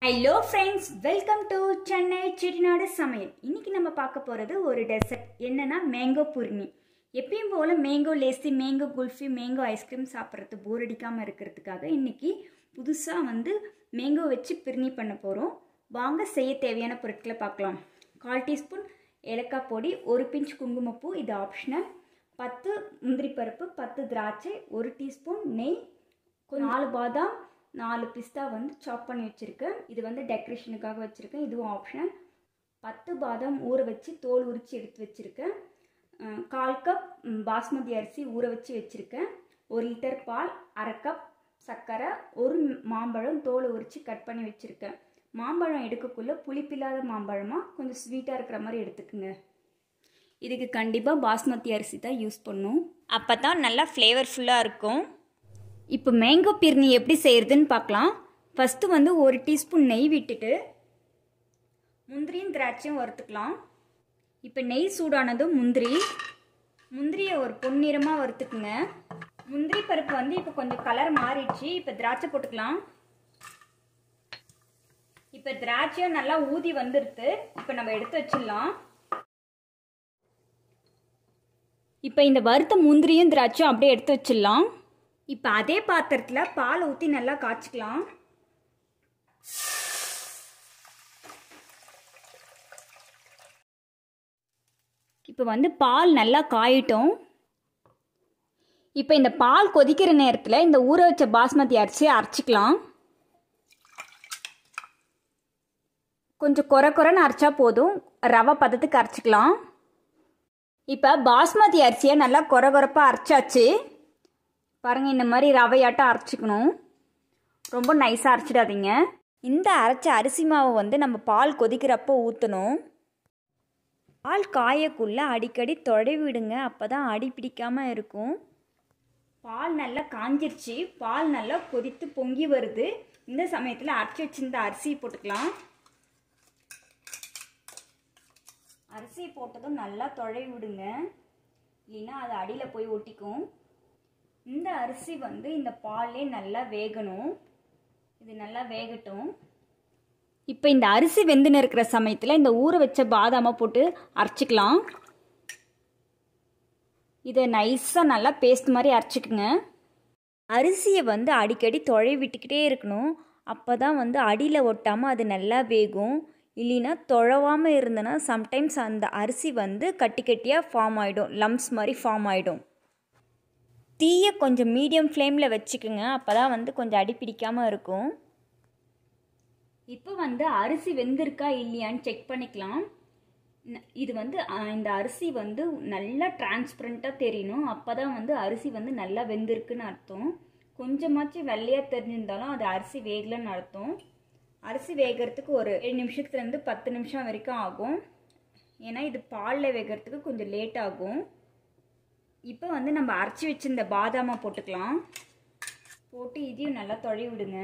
hello friends welcome to Chennai Chettinad சமையல் இன்னைக்கு நம்ம பார்க்க போகிறது ஒரு டெசர்ட் என்னன்னா மேங்கோ பூர்ணி எப்பயும் போல் mango lassi mango kulfi mango ice cream சாப்பிட்றது போர் அடிக்காமல் இருக்கிறதுக்காக இன்னைக்கு புதுசாக வந்து மேங்கோ வச்சு பிரிணி பண்ண போகிறோம் வாங்க செய்ய தேவையான பொருட்களை பார்க்கலாம் கால் டீஸ்பூன் ஏலக்காய் பொடி ஒரு பிஞ்ச் குங்குமப்பூ இது ஆப்ஷனல் பத்து முந்திரி பருப்பு பத்து திராட்சை ஒரு டீஸ்பூன் நெய் கொஞ்சம் நாலு பாதாம் நாலு பிஸ்தா வந்து சாப் பண்ணி வச்சுருக்கேன் இது வந்து டெக்கரேஷனுக்காக வச்சுருக்கேன் இதுவும் ஆப்ஷனல் பத்து பாதாம் ஊற வச்சு தோல் உரித்து எடுத்து வச்சுருக்கேன் அஹ் கால் கப் ம், பாஸ்மதி அரிசி ஊற வச்சு வச்சுருக்கேன் ஒரு லிட்டர் பால் அரை கப் சர்க்கரை ஒரு மாம்பழம் தோல் உரித்து கட் பண்ணி வச்சுருக்கேன் மாம்பழம் எடுக்கக்குள்ளே புளிப்பில்லாத மாம்பழமாக கொஞ்சம் ஸ்வீட்டாக இருக்கிற மாதிரி எடுத்துக்குங்க இதுக்கு கண்டிப்பாக பாஸ்மதி அரிசி தான் யூஸ் பண்ணும் அப்போ தான் நல்லா ஃப்ளேவர்ஃபுல்லாக இருக்கும் இப்போ மேங்கோ பிர்னி எப்படி செய்கிறதுன்னு பார்க்கலாம் ஃபஸ்ட்டு வந்து ஒரு டீஸ்பூன் நெய் விட்டுட்டு முந்திரியும் திராட்சையும் வறுத்துக்கலாம் இப்போ நெய் சூடானதும் முந்திரி முந்திரியை ஒரு பொன்னிறமாக வறுத்துக்குங்க முந்திரி பருப்பு வந்து இப்போ கொஞ்சம் கலர் மாறிடுச்சு இப்போ திராட்சை போட்டுக்கலாம் இப்போ திராட்சையும் நல்லா ஊதி வந்துடுது இப்போ நம்ம எடுத்து வச்சிடலாம் இப்போ இந்த வறுத்த முந்திரியும் திராட்சையும் அப்படியே எடுத்து வச்சிடலாம் இப்போ அதே பாத்திரத்தில் பால் ஊற்றி நல்லா காய்ச்சிக்கலாம் இப்போ வந்து பால் நல்லா காயிட்டும் இப்போ இந்த பால் கொதிக்கிற நேரத்தில் இந்த ஊற வச்ச பாஸ்மதி அரிசியை அரைச்சிக்கலாம் கொஞ்சம் குறை குறைன்னு அரைச்சா போதும் ரவை பதத்துக்கு அரைச்சிக்கலாம் இப்போ பாஸ்மதி அரிசியை நல்லா குறை குறைப்பாக அரைச்சாச்சு பாருங்கள் இந்த மாதிரி ரவையாட்டம் அரைச்சிக்கணும் ரொம்ப நைஸாக அரைச்சிடாதீங்க இந்த அரைச்ச அரிசி மாவை வந்து நம்ம பால் கொதிக்கிறப்போ ஊற்றணும் பால் காயக்குள்ளே அடிக்கடி தொடைவி விடுங்க அப்போ தான் அடி பிடிக்காமல் இருக்கும் பால் நல்லா காஞ்சிருச்சு பால் நல்லா கொதித்து பொங்கி வருது இந்த சமயத்தில் அரைச்சி வச்சிருந்த அரிசி போட்டுக்கலாம் அரிசி போட்டதும் நல்லா தொழவி விடுங்க இல்லைன்னா அது அடியில் போய் ஒட்டிக்கும் இந்த அரிசி வந்து இந்த பால்லே நல்லா வேகணும் இது நல்லா வேகட்டும் இப்போ இந்த அரிசி வெந்துன்னு இருக்கிற சமயத்தில் இந்த ஊற வச்ச பாதாமை போட்டு அரைச்சிக்கலாம் இதை நைஸாக நல்லா பேஸ்ட் மாதிரி அரைச்சிக்குங்க அரிசியை வந்து அடிக்கடி தொழை விட்டுக்கிட்டே இருக்கணும் அப்போ தான் வந்து அடியில் ஒட்டாமல் அது நல்லா வேகும் இல்லைன்னா தொழவாமல் இருந்தனா சம்டைம்ஸ் அந்த அரிசி வந்து கட்டி கட்டியாக ஃபார்ம் ஆகிடும் லம்ஸ் மாதிரி ஃபார்ம் ஆகிடும் தீயை கொஞ்சம் மீடியம் ஃப்ளேமில் வச்சுக்குங்க அப்போ தான் வந்து கொஞ்சம் அடி பிடிக்காமல் இருக்கும் இப்போ வந்து அரிசி வெந்திருக்கா இல்லையான்னு செக் பண்ணிக்கலாம் ந- இது வந்து அஹ், இந்த அரிசி வந்து நல்லா டிரான்ஸ்பரண்ட்டாக தெரியணும் அப்போ தான் வந்து அரிசி வந்து நல்லா வெந்திருக்குன்னு அர்த்தம் கொஞ்சமாச்சும் வெள்ளையாக தெரிஞ்சிருந்தாலும் அது அரிசி வேகலைன்னு அர்த்தம் அரிசி வேகிறதுக்கு ஒரு ஏழு நிமிஷத்துலேருந்து பத்து நிமிஷம் வரைக்கும் ஆகும் ஏன்னா இது பாலில் வேகிறதுக்கு கொஞ்சம் லேட் ஆகும் இப்போ வந்து நம்ம அரைச்சி வச்சிருந்த பாதாமை போட்டுக்கலாம் போட்டு இதையும் நல்லா தொழி விடுங்க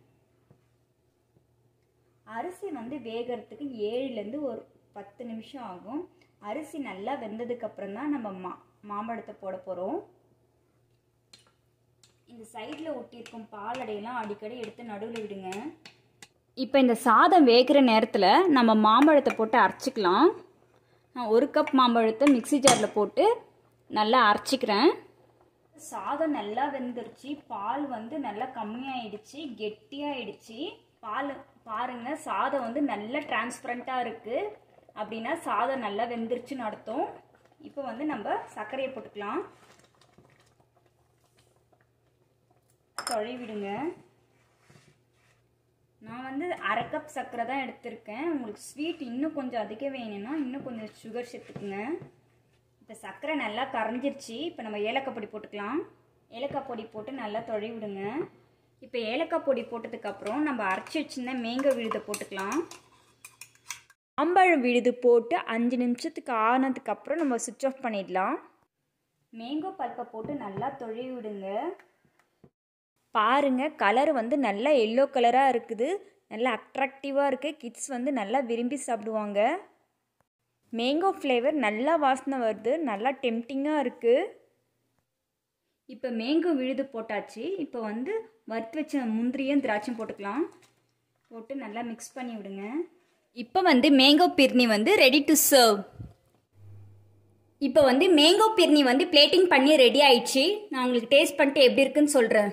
அரிசி வந்து வேகிறதுக்கு ஏழுலேருந்து ஒரு பத்து நிமிஷம் ஆகும் அரிசி நல்லா வெந்ததுக்கப்புறம் தான் நம்ம மா மாம்பழத்தை போட போகிறோம் இந்த சைடில் ஒட்டியிருக்கும் பாலடையெல்லாம் அடிக்கடி எடுத்து நடுவில் விடுங்க இப்போ இந்த சாதம் வேகிற நேரத்தில் நம்ம மாம்பழத்தை போட்டு அரைச்சிக்கலாம் நான் ஒரு கப் மாம்பழத்தை மிக்ஸி ஜாரில் போட்டு நல்லா அரைச்சிக்கிறேன் சாதம் நல்லா வெந்துருச்சு பால் வந்து நல்லா கம்மியாயிடுச்சு கெட்டியாயிடுச்சு பால் பாருங்க சாதம் வந்து நல்லா டிரான்ஸ்பரண்ட்டாக இருக்குது அப்படின்னா சாதம் நல்லா வெந்துருச்சுன்னு அர்த்தம் இப்போ வந்து நம்ம சர்க்கரையை போட்டுக்கலாம் தொழி விடுங்க நான் வந்து அரை கப் சர்க்கரை தான் எடுத்திருக்கேன் உங்களுக்கு ஸ்வீட் இன்னும் கொஞ்சம் அதிகம் வேணும்னா இன்னும் கொஞ்சம் சுகர் சேர்த்துக்குங்க இப்போ சர்க்கரை நல்லா கரைஞ்சிருச்சு இப்போ நம்ம ஏலக்காய் பொடி போட்டுக்கலாம் ஏலக்காய் பொடி போட்டு நல்லா தொழி விடுங்க இப்போ ஏலக்காய் பொடி போட்டதுக்கப்புறம் நம்ம அரைச்சி வச்சிருந்த மேங்கோ விழுதை போட்டுக்கலாம் மாம்பழம் விழுது போட்டு அஞ்சு நிமிஷத்துக்கு ஆனதுக்கப்புறம் நம்ம சுவிட்ச் ஆஃப் பண்ணிடலாம் மேங்கோ பல்ப்பை போட்டு நல்லா தொழி விடுங்க பாருங்க கலர் வந்து நல்லா எல்லோ கலராக இருக்குது நல்லா அட்ராக்டிவாக இருக்குது கிட்ஸ் வந்து நல்லா விரும்பி சாப்பிடுவாங்க மேங்கோ ஃப்ளேவர் நல்லா வாசனை வருது நல்லா டெம்டிங்காக இருக்குது இப்போ மேங்கோ விழுது போட்டாச்சு இப்போ வந்து வறுத்து வச்ச முந்திரியும் திராட்சையும் போட்டுக்கலாம் போட்டு நல்லா மிக்ஸ் பண்ணி விடுங்க இப்போ வந்து மேங்கோ பிர்னி வந்து ரெடி டு சர்வ் இப்போ வந்து மேங்கோ பிர்னி வந்து பிளேட்டிங் பண்ணி ரெடி ஆயிடுச்சு நான் உங்களுக்கு டேஸ்ட் பண்ணிட்டு எப்படி இருக்குன்னு சொல்கிறேன்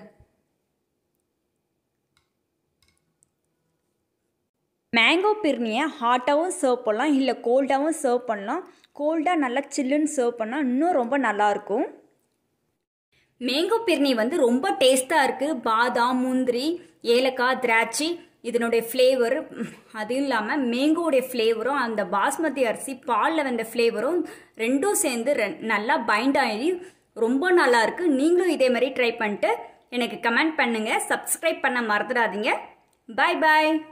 மேங்கோ பிர்னியை ஹாட்டாகவும் சர்வ் பண்ணலாம் இல்லை கோல்டாகவும் சர்வ் பண்ணலாம் கோல்டாக நல்லா சில்லுன்னு சர்வ் பண்ணால் இன்னும் ரொம்ப நல்லாயிருக்கும் மேங்கோ பிர்னி வந்து ரொம்ப டேஸ்ட்டாக இருக்குது பாதாம் முந்திரி ஏலக்காய் திராட்சை இதனுடைய ஃப்ளேவர் அதுவும் இல்லாமல் மேங்கோடைய ஃப்ளேவரும் அந்த பாஸ்மதி அரிசி பாலில் வந்த ஃப்ளேவரும் ரெண்டும் சேர்ந்து ரெ நல்லா பைண்ட் ஆகி ரொம்ப நல்லா இருக்கு நீங்களும் இதே மாதிரி ட்ரை பண்ணிட்டு எனக்கு கமெண்ட் பண்ணுங்கள் சப்ஸ்கிரைப் பண்ண மறந்துடாதீங்க பாய் பாய்